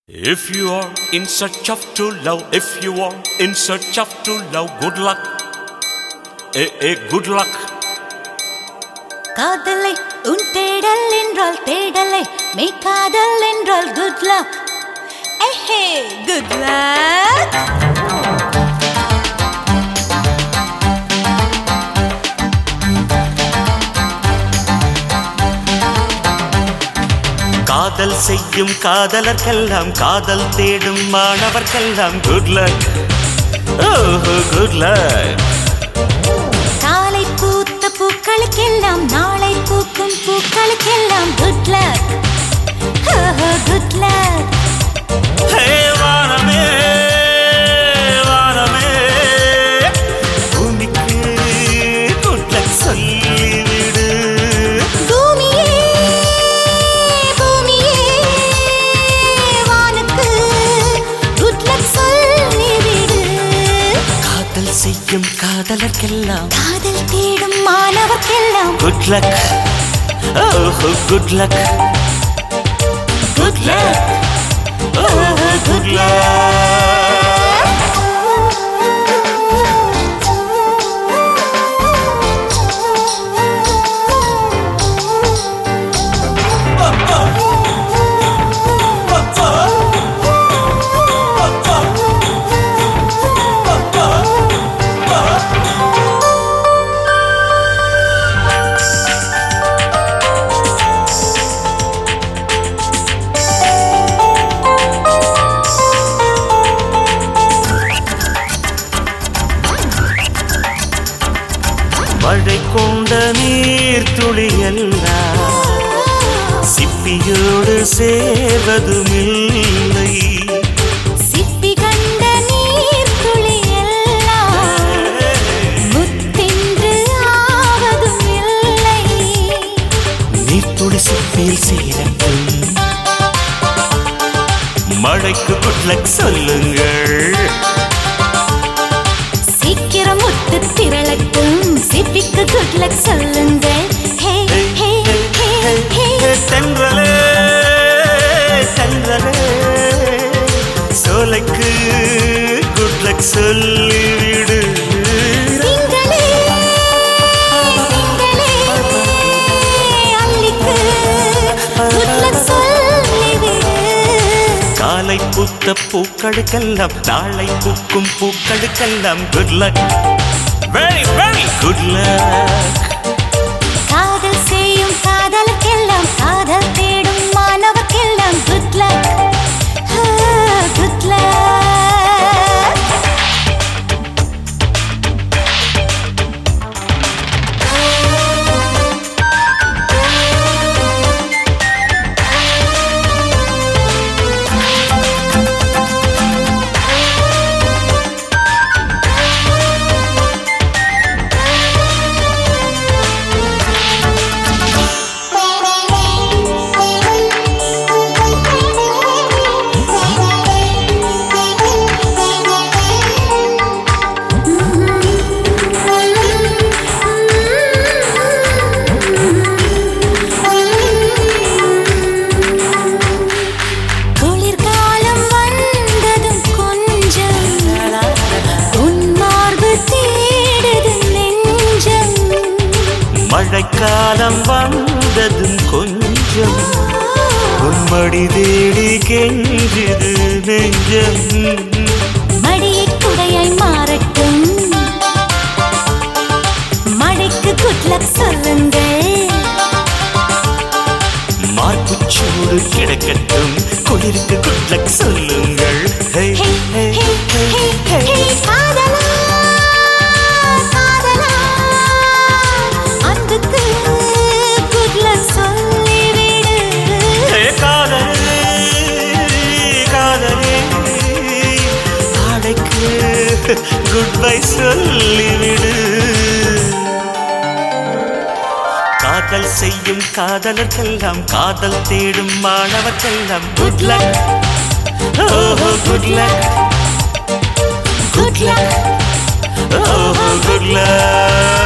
If you are in search of true love, if you are in search of true love, good luck. Eh, eh, good luck. காதலை உன் தேடல் என்றால் தேடலை மெய் காதல் என்றால் குட் லக் ஏஹே குட் லக் காதல் செய்யும் காதலர்க்கெல்லாம் காதல் தேடும் மாணவர்க்கெல்லாம் குட் லக் ஓஹோ குட் லக் காலை பூத்த பூக்களுக்கெல்லாம் நாளை பூக்கும் பூக்களுக்கெல்லாம் குட் லக் குட் லக் ஹே வானமே வானமே பூமிக்கு குட் லக் சொல்லிவிடு பூமியே பூமியே வானுக்கு குட் லக் சொல்லிவிடு காதல் செய்யும் காதலர்க்கெல்லாம் காதல் தேடும் மாணவர்க்கெல்லாம் குட் லக் ஓஹோ குட் லக் குட் லக் ஓஹோ குட் லக் மழை கொண்ட நீர் துளியெல்லாம் சிப்பியோடு சேர்வதுமில்லை சிப்பி கண்ட நீர் துளி எல்லாம் முத்தின்று ஆவதும் இல்லை நீர்த்துளி சிப்பியில் சேரட்டும் மழைக்கு குட்லக் சொல்லுங்கள் சீக்கிரம் முத்து திரளட்டும் சிப்பிக்கு குட் லக் சொல்லுங்க ஹே ஹே ஹே ஹே தென்றலே தென்றலே சோலைக்கு குட்லக் சொல்லிவிடு திங்களே திங்களே அல்லிக்கு குட் லக் சொல்லிவிடு காலை பூத்த பூக்களுக்கெல்லாம் நாளை பூக்கும் பூக்களுக்கெல்லாம் good luck very very good luck காதல் செய்யும் காதலுக்கெல்லாம் காதல் தேடும் மாணவர்க்கெல்லாம் குட் லக் குட் லக் குளிர்காலம் வந்ததும் கொஞ்சம் உன் மார்பு தேடுது நெஞ்சம் மழைக்காலம் வந்ததும் கொஞ்சம் உன்மடி தேடி கெஞ்சுது நெஞ்சம் மடியை குடையாய் மாறட்டும் மழைக்கு குட்லக் சொல்லுங்கள் மார்புச்சூடு கிடக்கட்டும் குளிருக்கு குட்லக் சொல்லுங்கள் ஹே, ஹே, ஹே, ஹே, ஹே, ஹே, ஹே. ஹே, காதலா, காதலா, அன்புக்கு good luck சொல்லிவிடு. ஹே, காதலே காதலே ஆடைக்கு குட் பை சொல்லிவிடு காதல் செய்யும் காதலர்க்கெல்லாம் காதல் தேடும் மாணவர்க்கெல்லாம் குட் லக் ஓஹோ குட் லக் குட் லக் ஓஹோ குட் லக்